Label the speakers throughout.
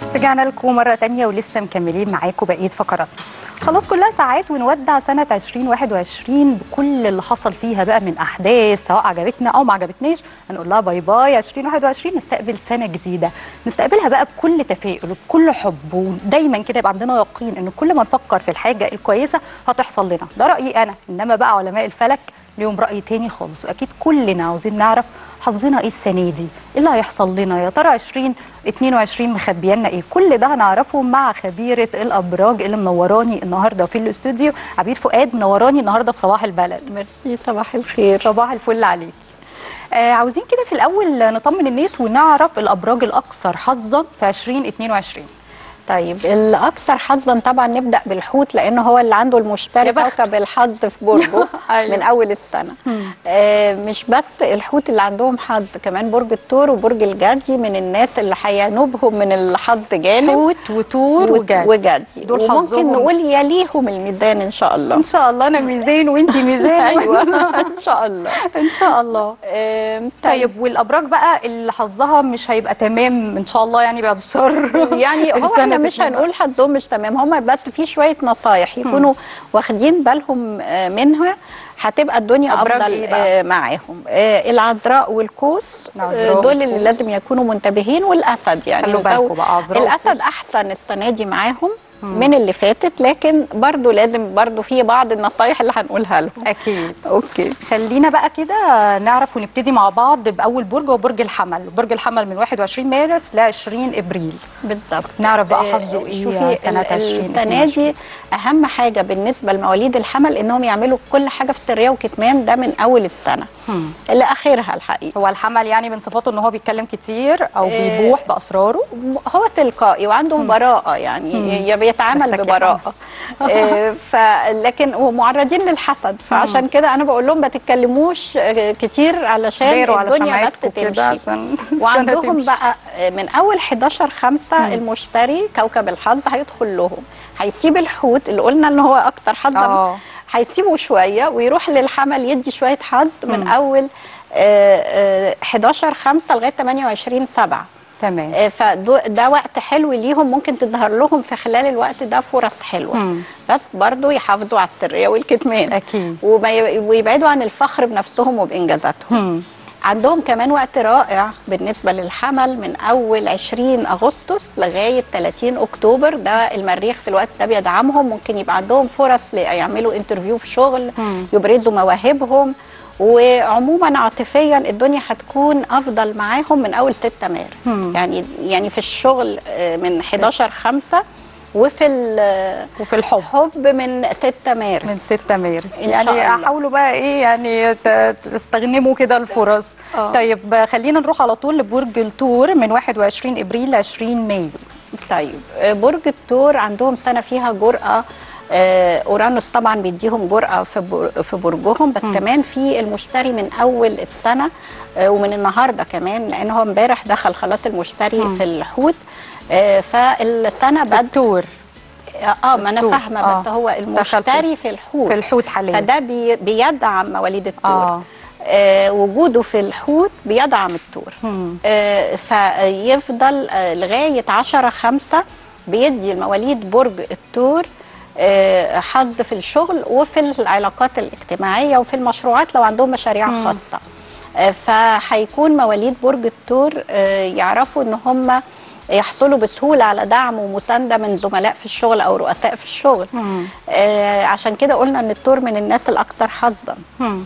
Speaker 1: رجعنا لكم مرة تانية ولسه مكملين معاكم بقية فقراتنا خلاص كلها ساعات ونودع سنة 2021 بكل اللي حصل فيها بقى من أحداث سواء عجبتنا أو ما عجبتناش هنقول لها باي باي 2021 نستقبل سنة جديدة نستقبلها بقى بكل تفاؤل وبكل حب ودايما كده يبقى عندنا يقين إن كل ما نفكر في الحاجة الكويسة هتحصل لنا ده رأيي أنا إنما بقى علماء الفلك ليهم رأي تاني خالص وأكيد كلنا عاوزين نعرف حظنا ايه السنه دي؟ ايه اللي هيحصل لنا؟ يا ترى 2022 مخبيانا ايه؟ كل ده هنعرفه مع خبيره الابراج اللي منوراني النهارده في الاستوديو عبيد فؤاد منوراني النهارده في صباح البلد.
Speaker 2: ميرسي صباح الخير
Speaker 1: صباح الفل عليكي. آه عاوزين كده في الاول نطمن الناس ونعرف الابراج الاكثر حظا في 2022.
Speaker 2: طيب الاكثر حظا طبعا نبدا بالحوت لانه هو اللي عنده
Speaker 1: يا
Speaker 2: المشترك
Speaker 1: بخت.
Speaker 2: كوكب الحظ في برجه
Speaker 1: أيوة.
Speaker 2: من اول السنه آه مش بس الحوت اللي عندهم حظ كمان برج الثور وبرج الجدي من الناس اللي هينوبهم من الحظ جانب
Speaker 1: حوت وتور وجدي
Speaker 2: وجدي
Speaker 1: دول
Speaker 2: وممكن
Speaker 1: حظهم
Speaker 2: نقول يليهم الميزان ان شاء الله
Speaker 1: ان شاء الله انا ميزان وانتي ميزان
Speaker 2: ايوه ان شاء الله
Speaker 1: ان شاء الله
Speaker 2: آم،
Speaker 1: طيب والابراج بقى اللي حظها مش هيبقى تمام ان شاء الله يعني بعد الشر
Speaker 2: يعني هو
Speaker 1: السنة
Speaker 2: احنا مش
Speaker 1: تكون
Speaker 2: هنقول حظهم مش تمام هم بس في شويه نصايح يكونوا واخدين بالهم آه، منها هتبقى الدنيا
Speaker 1: أبراج
Speaker 2: افضل
Speaker 1: إيه بقى؟
Speaker 2: آه، معاهم آه، العذراء والقوس آه،
Speaker 1: العذراء
Speaker 2: دول اللي
Speaker 1: والقوس.
Speaker 2: لازم يكونوا منتبهين والاسد يعني
Speaker 1: خلوا
Speaker 2: زو-
Speaker 1: بالكم بقى عذراء
Speaker 2: الاسد
Speaker 1: والقوس.
Speaker 2: احسن السنه دي معاهم من اللي فاتت لكن برضو لازم برضو في بعض النصايح اللي هنقولها لهم
Speaker 1: اكيد
Speaker 2: اوكي
Speaker 1: خلينا بقى كده نعرف ونبتدي مع بعض باول برج هو برج الحمل برج الحمل من 21 مارس ل 20 ابريل
Speaker 2: بالظبط
Speaker 1: نعرف بقى
Speaker 2: آه،
Speaker 1: حظه ايه
Speaker 2: شوفي
Speaker 1: سنه
Speaker 2: ال-
Speaker 1: 20
Speaker 2: السنه دي اهم حاجه بالنسبه لمواليد الحمل انهم يعملوا كل حاجه في سريه وكتمان ده من اول السنه
Speaker 1: هم.
Speaker 2: لاخرها الحقيقه
Speaker 1: هو الحمل يعني من صفاته ان هو بيتكلم كتير او
Speaker 2: آه،
Speaker 1: بيبوح باسراره
Speaker 2: هو تلقائي وعندهم براءه يعني يا بيتعامل
Speaker 1: شكلك
Speaker 2: ببراءه آه، ف لكن ومعرضين للحسد فعشان كده انا بقول لهم ما تتكلموش آه، كتير علشان
Speaker 1: داروا على
Speaker 2: الدنيا بس
Speaker 1: شمعتكم كده
Speaker 2: تمشي
Speaker 1: عشان السنة
Speaker 2: وعندهم
Speaker 1: تمشي.
Speaker 2: بقى من اول 11 5 المشتري كوكب الحظ هيدخل لهم هيسيب الحوت اللي قلنا ان هو اكثر حظا
Speaker 1: آه.
Speaker 2: هيسيبه شويه ويروح للحمل يدي شويه حظ من اول آه، آه، 11 5 لغايه 28 7
Speaker 1: تمام
Speaker 2: فده وقت حلو ليهم ممكن تظهر لهم في خلال الوقت ده فرص حلوه
Speaker 1: مم.
Speaker 2: بس برضو يحافظوا على السريه والكتمان
Speaker 1: اكيد
Speaker 2: وما ي- ويبعدوا عن الفخر بنفسهم وبانجازاتهم
Speaker 1: هم.
Speaker 2: عندهم كمان وقت رائع بالنسبة للحمل من أول 20 أغسطس لغاية 30 أكتوبر ده المريخ في الوقت ده بيدعمهم ممكن يبقى عندهم فرص يعملوا انترفيو في شغل
Speaker 1: مم.
Speaker 2: يبرزوا مواهبهم وعموما عاطفيا الدنيا هتكون افضل معاهم من اول 6 مارس
Speaker 1: مم.
Speaker 2: يعني يعني في الشغل آه، من 11 5 وفي ال-
Speaker 1: وفي الحب
Speaker 2: الحب من 6 مارس
Speaker 1: من 6 مارس
Speaker 2: إن
Speaker 1: يعني
Speaker 2: شاء الله.
Speaker 1: حاولوا بقى ايه يعني ت- تستغنموا كده الفرص
Speaker 2: آه.
Speaker 1: طيب خلينا نروح على طول لبرج الثور من 21 ابريل ل 20 مايو
Speaker 2: طيب آه، برج الثور عندهم سنه فيها جرأه آه، اورانوس طبعا بيديهم جرأه في بر- في برجهم بس م. كمان في المشتري من اول السنه آه، ومن النهارده كمان لان هو امبارح دخل خلاص المشتري
Speaker 1: م.
Speaker 2: في الحوت آه، فالسنه بد
Speaker 1: الثور
Speaker 2: اه ما انا
Speaker 1: الحوت،
Speaker 2: فاهمه
Speaker 1: آه.
Speaker 2: بس هو المشتري في الحوت
Speaker 1: في الحوت حاليا
Speaker 2: فده بي بيدعم مواليد الثور
Speaker 1: آه.
Speaker 2: آه. آه وجوده في الحوت بيدعم الثور
Speaker 1: مم.
Speaker 2: آه فيفضل آه لغايه 10 5 بيدي المواليد برج الثور آه، حظ في الشغل وفي العلاقات الاجتماعيه وفي المشروعات لو عندهم مشاريع
Speaker 1: مم.
Speaker 2: خاصه آه، فهيكون مواليد برج الثور آه، يعرفوا ان هم يحصلوا بسهوله على دعم ومسانده من زملاء في الشغل او رؤساء في الشغل
Speaker 1: مم.
Speaker 2: آه، عشان كده قلنا ان الثور من الناس الاكثر حظا
Speaker 1: مم.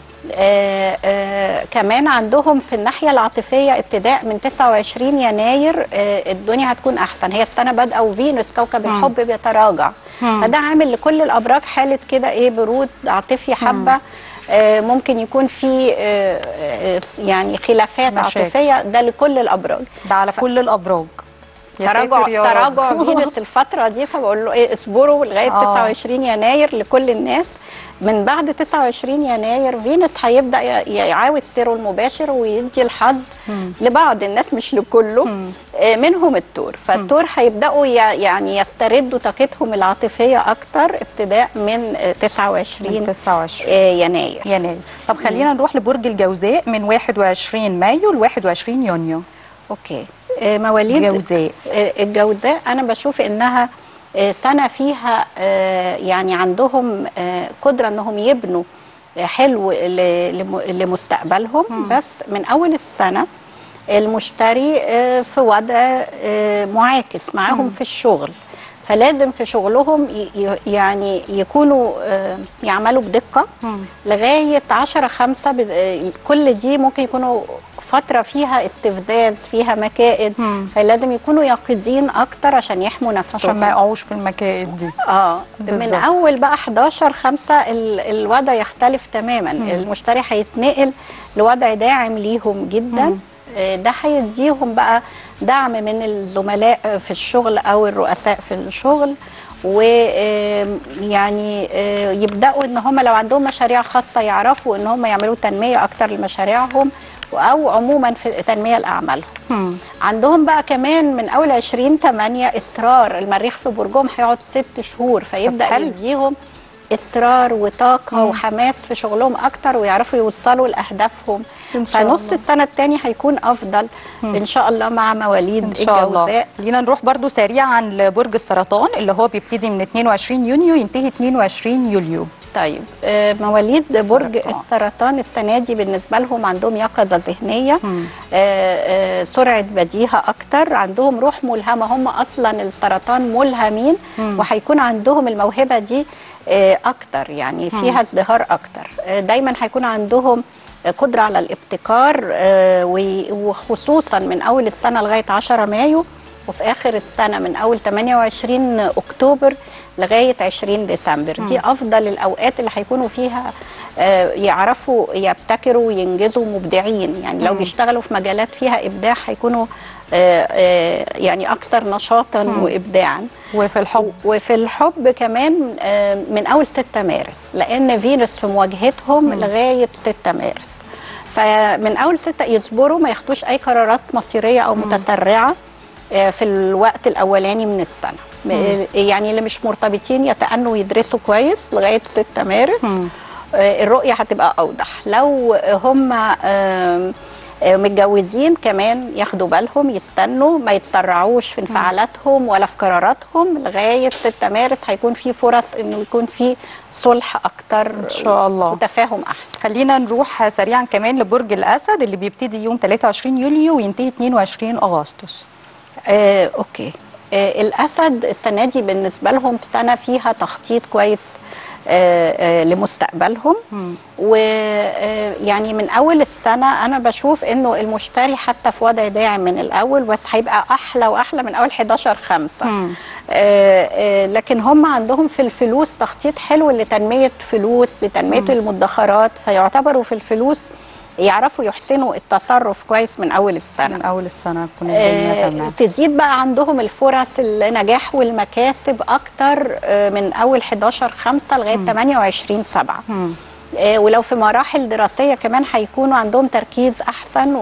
Speaker 2: آه آه كمان عندهم في الناحية العاطفية ابتداء من 29 يناير آه الدنيا هتكون أحسن هي السنة بادئة وفينوس كوكب
Speaker 1: مم.
Speaker 2: الحب بيتراجع
Speaker 1: مم.
Speaker 2: فده عامل لكل الأبراج حالة كده إيه برود عاطفي حبة آه ممكن يكون في آه آه يعني خلافات
Speaker 1: مشاكل.
Speaker 2: عاطفية ده لكل الأبراج
Speaker 1: ده على كل الابراج يا
Speaker 2: تراجع
Speaker 1: ساتر يا
Speaker 2: تراجع
Speaker 1: رب.
Speaker 2: فينوس الفترة دي فبقول له ايه اصبروا لغاية
Speaker 1: آه.
Speaker 2: 29 يناير لكل الناس من بعد 29 يناير فينوس هيبدأ ي- يعاود سيره المباشر ويدي الحظ
Speaker 1: مم.
Speaker 2: لبعض الناس مش لكله
Speaker 1: مم.
Speaker 2: آه، منهم التور فالتور هيبدأوا ي- يعني يستردوا طاقتهم العاطفية أكتر ابتداء من آه، 29
Speaker 1: من 29
Speaker 2: آه، يناير
Speaker 1: يناير طب خلينا نروح لبرج الجوزاء من 21 مايو ل 21 يونيو
Speaker 2: اوكي آه، مواليد
Speaker 1: جوزاء
Speaker 2: آه، الجوزاء انا بشوف انها آه، سنه فيها آه، يعني عندهم آه، قدره انهم يبنوا آه، حلو ل- لم- لمستقبلهم بس من اول السنه المشتري آه، في وضع آه، معاكس معاهم في الشغل فلازم في شغلهم ي- ي- يعني يكونوا آه، يعملوا بدقه
Speaker 1: مم.
Speaker 2: لغايه 10 5 بز- آه، كل دي ممكن يكونوا فتره فيها استفزاز فيها مكائد
Speaker 1: مم.
Speaker 2: فلازم يكونوا يقظين اكتر عشان يحموا نفسهم
Speaker 1: عشان ما يقعوش في المكائد دي
Speaker 2: اه من
Speaker 1: بالظبط.
Speaker 2: اول بقى 11 5 ال- الوضع يختلف تماما
Speaker 1: مم.
Speaker 2: المشتري هيتنقل لوضع داعم ليهم جدا
Speaker 1: مم.
Speaker 2: آه، ده هيديهم بقى دعم من الزملاء في الشغل او الرؤساء في الشغل ويعني يبداوا ان هم لو عندهم مشاريع خاصه يعرفوا ان هم يعملوا تنميه اكتر لمشاريعهم او عموما في تنميه لاعمالهم
Speaker 1: مم.
Speaker 2: عندهم بقى كمان من اول 20 8 اصرار المريخ في برجهم هيقعد ست شهور فيبدا
Speaker 1: حلو.
Speaker 2: يديهم اصرار وطاقه
Speaker 1: مم.
Speaker 2: وحماس في شغلهم اكتر ويعرفوا يوصلوا لاهدافهم
Speaker 1: إن شاء
Speaker 2: فنص
Speaker 1: الله.
Speaker 2: السنه الثاني هيكون افضل
Speaker 1: مم.
Speaker 2: ان شاء الله مع مواليد
Speaker 1: ان شاء الله
Speaker 2: الجوزاء
Speaker 1: خلينا نروح برضو سريعا لبرج السرطان اللي هو بيبتدي من 22 يونيو ينتهي 22 يوليو
Speaker 2: طيب آه، مواليد برج
Speaker 1: السرطان.
Speaker 2: السرطان السنه دي بالنسبه لهم عندهم يقظه ذهنيه
Speaker 1: مم.
Speaker 2: آه، آه، سرعه بديهه اكتر عندهم روح ملهمه هم اصلا السرطان ملهمين
Speaker 1: مم.
Speaker 2: وهيكون عندهم الموهبه دي آه، اكتر يعني فيها ازدهار اكتر آه، دايما هيكون عندهم قدرة على الابتكار آه، و- وخصوصا من أول السنة لغاية 10 مايو وفي آخر السنة من أول 28 أكتوبر لغاية 20 ديسمبر دي أفضل الأوقات اللي هيكونوا فيها آه، يعرفوا يبتكروا وينجزوا مبدعين يعني لو
Speaker 1: مم.
Speaker 2: بيشتغلوا في مجالات فيها إبداع هيكونوا آه، آه، يعني أكثر نشاطا
Speaker 1: مم.
Speaker 2: وإبداعا
Speaker 1: وفي الحب
Speaker 2: وفي الحب كمان آه، من اول 6 مارس لان فينوس في مواجهتهم
Speaker 1: مم.
Speaker 2: لغايه 6 مارس فمن اول 6 يصبروا ما ياخدوش اي قرارات مصيريه او متسرعه آه، في الوقت الاولاني من السنه
Speaker 1: مم.
Speaker 2: يعني اللي مش مرتبطين يتأنوا ويدرسوا كويس لغايه 6 مارس
Speaker 1: مم.
Speaker 2: آه، الرؤيه هتبقى اوضح لو هم آم، آه، متجوزين كمان ياخدوا بالهم يستنوا ما يتسرعوش في انفعالاتهم ولا في قراراتهم لغايه 6 مارس هيكون في فرص انه يكون في صلح اكتر
Speaker 1: إن شاء الله.
Speaker 2: وتفاهم احسن
Speaker 1: خلينا نروح سريعا كمان لبرج الاسد اللي بيبتدي يوم 23 يوليو وينتهي 22 اغسطس
Speaker 2: آه، اوكي آه، الاسد السنه دي بالنسبه لهم في سنه فيها تخطيط كويس آه، آه، لمستقبلهم
Speaker 1: مم.
Speaker 2: ويعني من اول السنه انا بشوف انه المشتري حتى في وضع داعم من الاول بس هيبقى احلى واحلى من اول 11 5
Speaker 1: مم.
Speaker 2: آه، آه، لكن هم عندهم في الفلوس تخطيط حلو لتنميه فلوس لتنميه
Speaker 1: مم.
Speaker 2: المدخرات فيعتبروا في الفلوس يعرفوا يحسنوا التصرف كويس من اول السنه
Speaker 1: من اول السنه تكون الدنيا
Speaker 2: آه،
Speaker 1: تمام
Speaker 2: تزيد بقى عندهم الفرص النجاح والمكاسب اكتر آه، من اول 11 5 لغايه 28 7
Speaker 1: مم.
Speaker 2: آه، ولو في مراحل دراسيه كمان هيكونوا عندهم تركيز احسن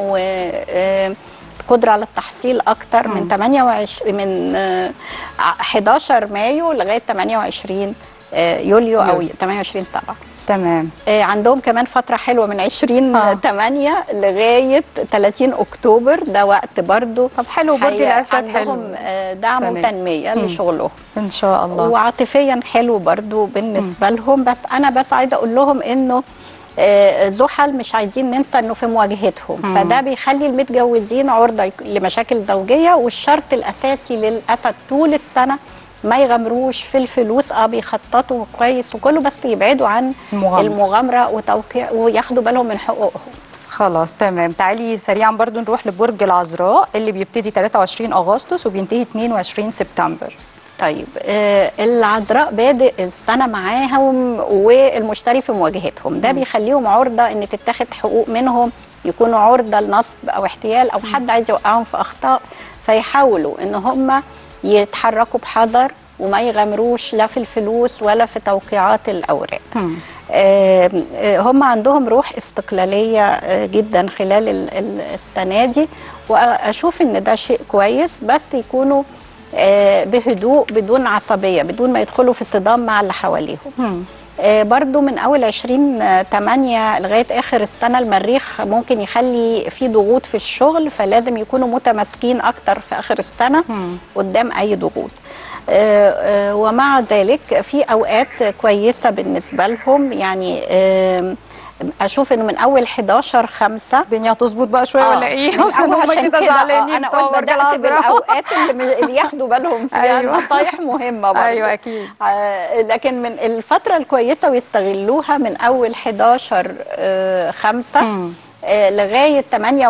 Speaker 2: وقدره على التحصيل اكتر من
Speaker 1: مم.
Speaker 2: 28 من آه، 11 مايو لغايه 28 آه، يوليو او
Speaker 1: يوليو.
Speaker 2: 28 7
Speaker 1: تمام
Speaker 2: آه، عندهم كمان فترة حلوة من 20
Speaker 1: آه.
Speaker 2: 8 لغاية 30 أكتوبر ده وقت برضو
Speaker 1: طب حلو برج
Speaker 2: هي-
Speaker 1: الاسد
Speaker 2: عندهم
Speaker 1: حلو
Speaker 2: آه، دعم
Speaker 1: السنة دي.
Speaker 2: وتنمية
Speaker 1: مم.
Speaker 2: لشغلهم
Speaker 1: ان شاء الله
Speaker 2: وعاطفيا حلو برضو بالنسبة لهم بس أنا بس عايزة أقول لهم إنه آه، زحل مش عايزين ننسى انه في مواجهتهم
Speaker 1: مم.
Speaker 2: فده بيخلي المتجوزين عرضه يك- لمشاكل زوجيه والشرط الاساسي للاسد طول السنه ما يغامروش في الفلوس اه بيخططوا كويس وكله بس يبعدوا عن
Speaker 1: المغامرة.
Speaker 2: المغامره وتوقيع وياخدوا بالهم من حقوقهم
Speaker 1: خلاص تمام تعالي سريعا برضو نروح لبرج العذراء اللي بيبتدي 23 اغسطس وبينتهي 22 سبتمبر
Speaker 2: طيب آه العذراء بادئ السنه معاهم والمشتري في مواجهتهم ده بيخليهم عرضه ان تتاخد حقوق منهم يكونوا عرضه لنصب او احتيال او حد عايز يوقعهم في اخطاء فيحاولوا ان هم يتحركوا بحذر وما يغامروش لا في الفلوس ولا في توقيعات الاوراق
Speaker 1: مم.
Speaker 2: آه، آه، هم عندهم روح استقلالية آه، جدا خلال ال- ال- السنة دي وأشوف إن ده شيء كويس بس يكونوا آه، بهدوء بدون عصبية بدون ما يدخلوا في صدام مع اللي حواليهم
Speaker 1: مم.
Speaker 2: آه، برضو من اول 20 آه، 8 لغايه اخر السنه المريخ ممكن يخلي في ضغوط في الشغل فلازم يكونوا متماسكين اكتر في اخر السنه
Speaker 1: مم.
Speaker 2: قدام اي ضغوط آه، آه، ومع ذلك في اوقات كويسه بالنسبه لهم يعني آم، اشوف انه من اول 11 5
Speaker 1: الدنيا هتظبط بقى شويه ولا ايه
Speaker 2: من
Speaker 1: عشان
Speaker 2: أول-
Speaker 1: هم كده
Speaker 2: آه،
Speaker 1: زعلانين
Speaker 2: انا
Speaker 1: بتوع
Speaker 2: قلت
Speaker 1: برج
Speaker 2: بدات
Speaker 1: العذراء.
Speaker 2: بالاوقات اللي, اللي ياخدوا بالهم فيها
Speaker 1: أيوة.
Speaker 2: أيوة. نصايح مهمه برضه
Speaker 1: ايوه اكيد
Speaker 2: آه، لكن من الفترة الكويسة ويستغلوها من أول 11 آه، 5
Speaker 1: مم.
Speaker 2: آه، لغاية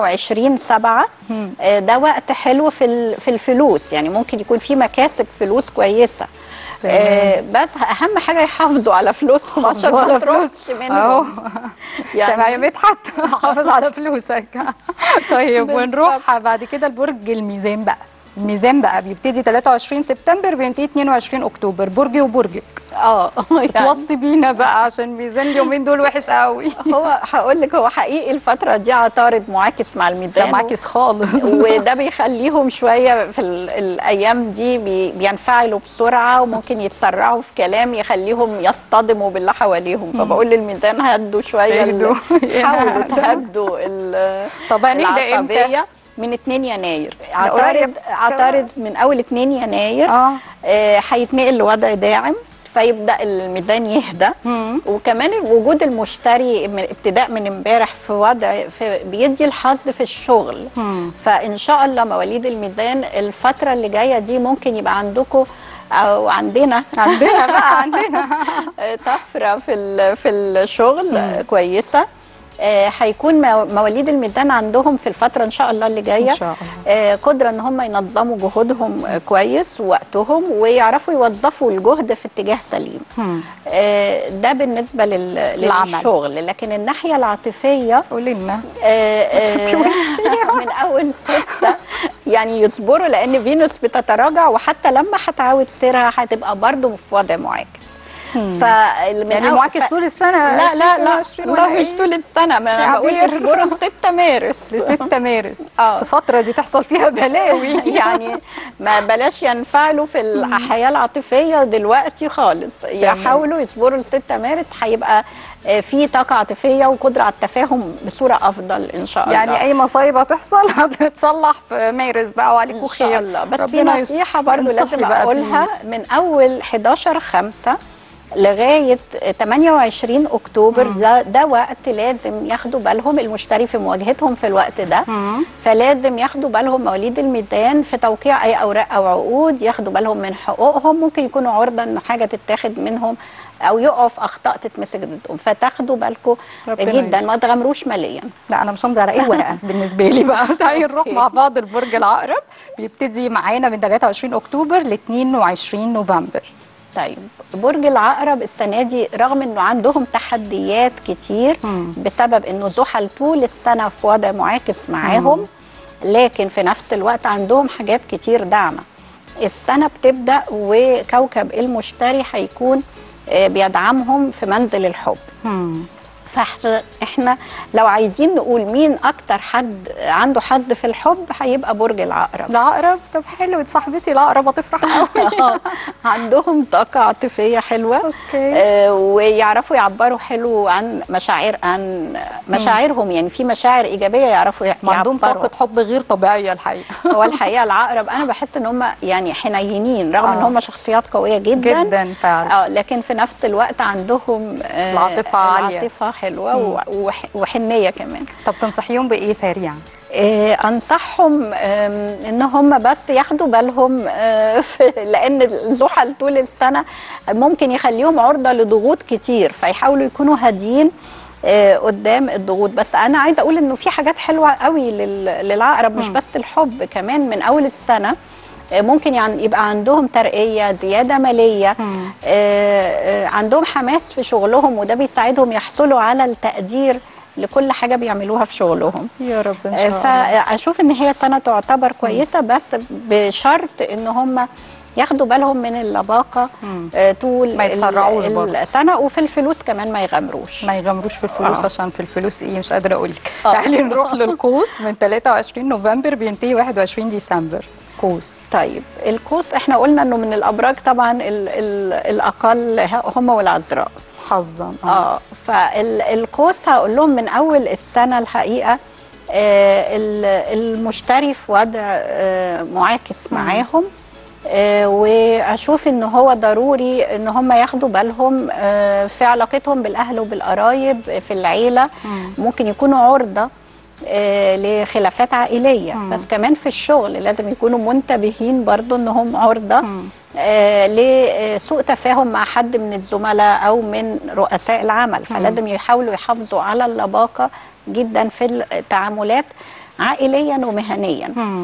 Speaker 2: 28 7
Speaker 1: مم.
Speaker 2: آه، ده وقت حلو في ال- في الفلوس يعني ممكن يكون في مكاسب فلوس كويسة آه، بس أهم حاجة يحافظوا على فلوسهم عشان
Speaker 1: حافظوا
Speaker 2: ما
Speaker 1: على فلوس
Speaker 2: تروحش
Speaker 1: اهو
Speaker 2: منهم
Speaker 1: سامع يا مدحت حافظ على فلوسك طيب
Speaker 2: بالظبط.
Speaker 1: ونروح بعد كده لبرج الميزان بقى الميزان بقى بيبتدي 23 سبتمبر بينتهي 22 اكتوبر برجي وبرجك
Speaker 2: اه يعني
Speaker 1: توصي بينا بقى عشان ميزان اليومين دول وحش قوي
Speaker 2: هو هقول لك هو حقيقي الفترة دي عطارد معاكس مع
Speaker 1: ده
Speaker 2: الميزان
Speaker 1: معاكس خالص
Speaker 2: وده بيخليهم شويه في ال- الايام دي بي- بينفعلوا بسرعه وممكن يتسرعوا في كلام يخليهم يصطدموا باللي حواليهم فبقول للميزان هدوا شويه ال-
Speaker 1: اهدوا.
Speaker 2: حاولوا تهدوا ال-
Speaker 1: طب هنهدى امتى؟
Speaker 2: العصبيه من 2 يناير
Speaker 1: قريب
Speaker 2: عطارد عطارد من اول 2 يناير
Speaker 1: اه
Speaker 2: آه، هيتنقل لوضع داعم فيبدا الميزان يهدى
Speaker 1: مم.
Speaker 2: وكمان وجود المشتري من ابتداء من امبارح في وضع في بيدي الحظ في الشغل
Speaker 1: مم.
Speaker 2: فان شاء الله مواليد الميزان الفتره اللي جايه دي ممكن يبقى عندكم او عندنا
Speaker 1: عندنا بقى عندنا
Speaker 2: طفره في ال- في الشغل كويسه آه، هيكون مو- مواليد الميزان عندهم في الفتره ان شاء الله اللي جايه
Speaker 1: ان شاء الله
Speaker 2: آه، قدرة ان هم ينظموا جهودهم آه، كويس ووقتهم ويعرفوا يوظفوا الجهد في اتجاه سليم
Speaker 1: مم.
Speaker 2: آه، ده بالنسبة لل...
Speaker 1: العمل.
Speaker 2: للشغل لكن الناحية العاطفية
Speaker 1: قولي لنا
Speaker 2: آه، آه، من أول ستة يعني يصبروا لأن فينوس بتتراجع وحتى لما هتعاود سيرها هتبقى برضو في وضع معاكس فمن
Speaker 1: يعني
Speaker 2: أول-
Speaker 1: معاكس
Speaker 2: ف-
Speaker 1: طول السنه
Speaker 2: لا لا لا
Speaker 1: 20
Speaker 2: لا
Speaker 1: ولا
Speaker 2: مش
Speaker 1: إيه؟
Speaker 2: طول السنة ما
Speaker 1: يا
Speaker 2: أنا بقول
Speaker 1: عبير.
Speaker 2: يصبروا ل 6 مارس
Speaker 1: ل 6 مارس
Speaker 2: آه.
Speaker 1: بس الفتره دي تحصل فيها بلاوي
Speaker 2: يعني ما بلاش ينفعلوا في الحياه العاطفيه دلوقتي خالص يحاولوا يصبروا ل 6 مارس هيبقى آه، في طاقه عاطفيه وقدره على التفاهم بصوره افضل ان شاء الله
Speaker 1: يعني اي مصايب هتحصل هتصلح في مارس بقى وعليكم
Speaker 2: ان
Speaker 1: خير
Speaker 2: شاء الله بس في
Speaker 1: ربنا يستر.
Speaker 2: نصيحه برضو
Speaker 1: انصحي
Speaker 2: لازم
Speaker 1: بقى
Speaker 2: اقولها
Speaker 1: بليز.
Speaker 2: من اول 11 5 لغايه 28 اكتوبر ده ده وقت لازم ياخدوا بالهم المشتري في مواجهتهم في الوقت ده
Speaker 1: مم.
Speaker 2: فلازم ياخدوا بالهم مواليد الميزان في توقيع اي اوراق او عقود ياخدوا بالهم من حقوقهم ممكن يكونوا عرضه ان حاجه تتاخد منهم او يقعوا في اخطاء تتمسك ضدهم فتاخدوا بالكم
Speaker 1: ربنا
Speaker 2: جدا
Speaker 1: يستر.
Speaker 2: ما تغامروش ماليا
Speaker 1: لا انا مش همضي على اي ورقه بالنسبه لي بقى تعالي نروح
Speaker 2: أوكي.
Speaker 1: مع بعض البرج العقرب بيبتدي معانا من 23 اكتوبر ل 22 نوفمبر
Speaker 2: طيب برج العقرب السنه دي رغم انه عندهم تحديات كتير
Speaker 1: مم.
Speaker 2: بسبب انه زحل طول السنه في وضع معاكس معاهم لكن في نفس الوقت عندهم حاجات كتير داعمه السنه بتبدا وكوكب المشتري هيكون آه، بيدعمهم في منزل الحب
Speaker 1: مم.
Speaker 2: فاحنا احنا لو عايزين نقول مين اكتر حد عنده حظ في الحب هيبقى برج العقرب
Speaker 1: العقرب طب حلو دي صاحبتي العقرب هتفرح قوي
Speaker 2: عندهم طاقة عاطفية حلوة
Speaker 1: اوكي
Speaker 2: آه، ويعرفوا يعبروا حلو عن مشاعر عن مشاعرهم يعني في مشاعر إيجابية يعرفوا يع-
Speaker 1: عندهم
Speaker 2: يعبروا
Speaker 1: طاقه حب غير طبيعيه الحقيقه
Speaker 2: هو الحقيقة العقرب أنا بحس إن هم يعني حنينين رغم إن
Speaker 1: آه.
Speaker 2: هم شخصيات قوية جدا
Speaker 1: جدا فعلا
Speaker 2: اه لكن في نفس الوقت عندهم آه
Speaker 1: العاطفة عالية.
Speaker 2: العاطفة حلوة و- وح- وحنية كمان
Speaker 1: طب تنصحيهم بايه سريعا
Speaker 2: آه، انصحهم آم، ان هم بس ياخدوا بالهم آه، في- لان الزحل طول السنه ممكن يخليهم عرضه لضغوط كتير فيحاولوا يكونوا هاديين آه، قدام الضغوط بس انا عايزه اقول انه في حاجات حلوه قوي لل- للعقرب مش
Speaker 1: مم.
Speaker 2: بس الحب كمان من اول السنه آه، ممكن يعني يبقى عندهم ترقيه زياده ماليه
Speaker 1: مم.
Speaker 2: آه، آه، عندهم حماس في شغلهم وده بيساعدهم يحصلوا على التقدير لكل حاجه بيعملوها في شغلهم
Speaker 1: يا رب ان شاء الله
Speaker 2: فاشوف ان هي سنه تعتبر كويسه بس بشرط ان هم ياخدوا بالهم من اللباقه
Speaker 1: مم.
Speaker 2: آه، طول
Speaker 1: ما يتسرعوش
Speaker 2: ال-
Speaker 1: برضه.
Speaker 2: السنه وفي الفلوس كمان ما يغامروش
Speaker 1: ما يغامروش في الفلوس
Speaker 2: آه.
Speaker 1: عشان في الفلوس ايه مش قادره اقول لك
Speaker 2: آه.
Speaker 1: تعالي نروح للقوس من 23 نوفمبر بينتهي 21 ديسمبر قوس
Speaker 2: طيب القوس احنا قلنا انه من الابراج طبعا ال ال الاقل هم والعذراء
Speaker 1: حظا
Speaker 2: اه فالقوس هقول لهم من اول السنه الحقيقه آه ال- المشتري في وضع آه معاكس
Speaker 1: مم.
Speaker 2: معاهم آه واشوف ان هو ضروري ان هم ياخدوا بالهم آه في علاقتهم بالاهل وبالقرايب في العيله
Speaker 1: مم.
Speaker 2: ممكن يكونوا عرضه آه لخلافات عائليه
Speaker 1: مم.
Speaker 2: بس كمان في الشغل لازم يكونوا منتبهين برضو انهم عرضه
Speaker 1: مم.
Speaker 2: آه، لسوء تفاهم مع حد من الزملاء او من رؤساء العمل فلازم يحاولوا يحافظوا على اللباقه جدا في التعاملات عائليا ومهنيا
Speaker 1: مم.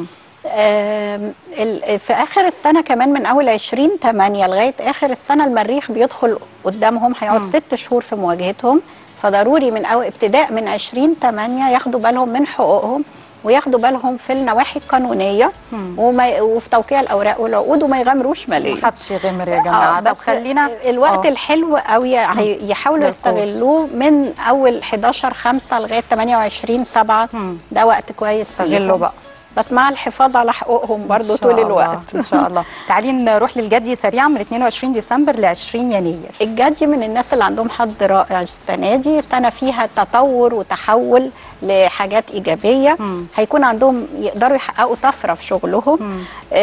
Speaker 2: آم، ال- في اخر السنه كمان من اول 20 8 لغايه اخر السنه المريخ بيدخل قدامهم هيقعد
Speaker 1: مم.
Speaker 2: ست شهور في مواجهتهم فضروري من أو ابتداء من 20 8 ياخدوا بالهم من حقوقهم وياخدوا بالهم في النواحي القانونيه
Speaker 1: مم.
Speaker 2: وما وفي توقيع الاوراق والعقود وما يغامروش ماليا
Speaker 1: محدش يغامر يا جماعه
Speaker 2: آه،
Speaker 1: طب
Speaker 2: بس
Speaker 1: خلينا
Speaker 2: الوقت
Speaker 1: آه.
Speaker 2: الحلو قوي هي- يحاولوا
Speaker 1: للكورس.
Speaker 2: يستغلوه من اول 11 5 لغايه 28 7
Speaker 1: مم.
Speaker 2: ده وقت كويس
Speaker 1: استغلوا
Speaker 2: فيهم.
Speaker 1: بقى
Speaker 2: بس مع الحفاظ على حقوقهم برضو
Speaker 1: إن شاء
Speaker 2: طول
Speaker 1: الله،
Speaker 2: الوقت
Speaker 1: ان شاء الله تعالي نروح للجدي سريعا من 22 ديسمبر ل 20 يناير
Speaker 2: الجدي من الناس اللي عندهم حظ رائع السنه دي سنه فيها تطور وتحول لحاجات ايجابيه
Speaker 1: مم.
Speaker 2: هيكون عندهم يقدروا يحققوا طفره في شغلهم
Speaker 1: مم.
Speaker 2: آم،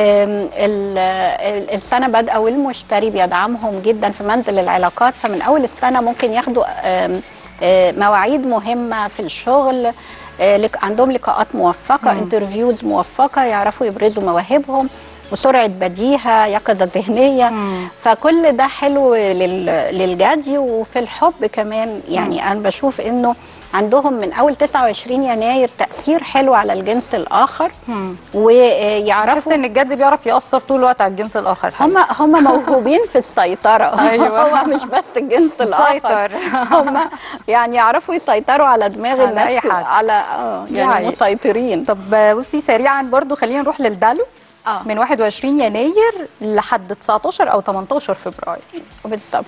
Speaker 2: ال- ال- السنه بادئه والمشتري بيدعمهم جدا في منزل العلاقات فمن اول السنه ممكن ياخدوا آم، آه، مواعيد مهمه في الشغل آه، لك- عندهم لقاءات موفقه
Speaker 1: مم.
Speaker 2: انترفيوز موفقه يعرفوا يبرزوا مواهبهم وسرعه بديهه يقظه ذهنيه
Speaker 1: مم.
Speaker 2: فكل ده حلو لل- للجدي وفي الحب كمان يعني انا بشوف انه عندهم من اول 29 يناير تاثير حلو على الجنس الاخر
Speaker 1: مم. بحس
Speaker 2: ويعرفوا
Speaker 1: ان الجد بيعرف ياثر طول الوقت على الجنس الاخر
Speaker 2: هم هم موهوبين في السيطره
Speaker 1: أيوة.
Speaker 2: هو مش بس الجنس الاخر
Speaker 1: مسيطر.
Speaker 2: هم يعني يعرفوا يسيطروا على دماغ
Speaker 1: على
Speaker 2: الناس
Speaker 1: أي حد.
Speaker 2: على اه
Speaker 1: دي
Speaker 2: يعني
Speaker 1: حقيقة.
Speaker 2: مسيطرين
Speaker 1: طب بصي سريعا برضو خلينا نروح للدلو
Speaker 2: اه
Speaker 1: من 21 يناير لحد 19 او 18 فبراير
Speaker 2: بالظبط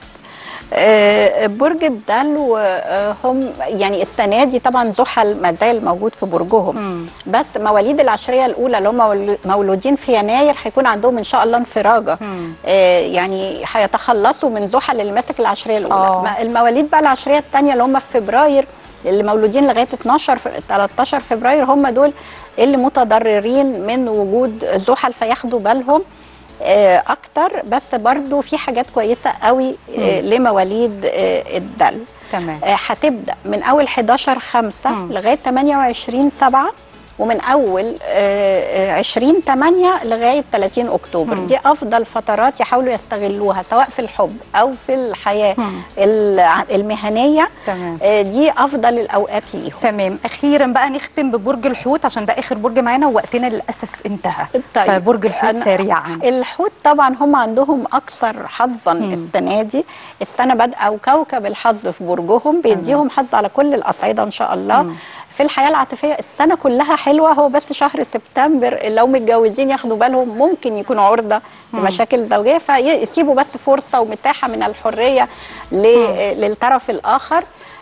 Speaker 2: آه، برج الدلو آه، هم يعني السنه دي طبعا زحل ما زال موجود في برجهم
Speaker 1: مم.
Speaker 2: بس مواليد العشريه الاولى اللي هم مولو- مولودين في يناير هيكون عندهم ان شاء الله انفراجه
Speaker 1: مم.
Speaker 2: آه، يعني هيتخلصوا من زحل اللي ماسك العشريه الاولى
Speaker 1: آه.
Speaker 2: ما- المواليد بقى العشريه الثانيه اللي هم في فبراير اللي مولودين لغايه 12 ف- 13 فبراير هم دول اللي متضررين من وجود زحل فياخدوا بالهم آه، اكتر بس برضو في حاجات كويسه قوي آه، لمواليد آه، الدلو
Speaker 1: تمام
Speaker 2: آه، هتبدا من اول 11 5
Speaker 1: مم.
Speaker 2: لغايه 28 7 ومن اول آه، آه، 20 8 لغايه 30 اكتوبر
Speaker 1: مم.
Speaker 2: دي افضل فترات يحاولوا يستغلوها سواء في الحب او في الحياه
Speaker 1: مم.
Speaker 2: الع- المهنيه
Speaker 1: تمام
Speaker 2: آه، دي افضل الاوقات ليهم
Speaker 1: تمام اخيرا بقى نختم ببرج الحوت عشان ده اخر برج معانا ووقتنا للاسف انتهى
Speaker 2: طيب.
Speaker 1: فبرج الحوت
Speaker 2: أنا-
Speaker 1: سريعا
Speaker 2: الحوت طبعا هم عندهم اكثر حظا
Speaker 1: مم.
Speaker 2: السنه دي السنه بادئه وكوكب الحظ في برجهم بيديهم حظ على كل الاصعده ان شاء الله
Speaker 1: مم.
Speaker 2: في الحياه العاطفيه السنه كلها حلوه هو بس شهر سبتمبر لو متجوزين ياخدوا بالهم ممكن يكونوا عرضه لمشاكل زوجيه فيسيبوا بس فرصه ومساحه من الحريه ل- للطرف الاخر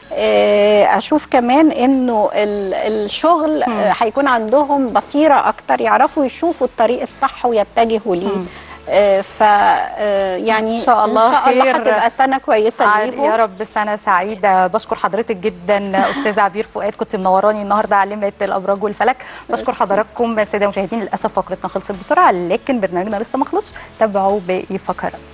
Speaker 2: آه، اشوف كمان انه ال- الشغل آه، هيكون عندهم بصيره اكتر يعرفوا يشوفوا الطريق الصح ويتجهوا ليه
Speaker 1: مم.
Speaker 2: آه، ف آه، يعني
Speaker 1: إن شاء الله
Speaker 2: ان شاء الله
Speaker 1: خير.
Speaker 2: هتبقى سنه كويسه
Speaker 1: عاد-
Speaker 2: ليهم
Speaker 1: يا رب سنة سعيدة بشكر حضرتك جدا أستاذة عبير فؤاد كنت منوراني النهاردة علمة الأبراج والفلك بشكر حضراتكم السادة المشاهدين للأسف فقرتنا خلصت بسرعة لكن برنامجنا لسه ما خلصش تابعوا باقي فقرات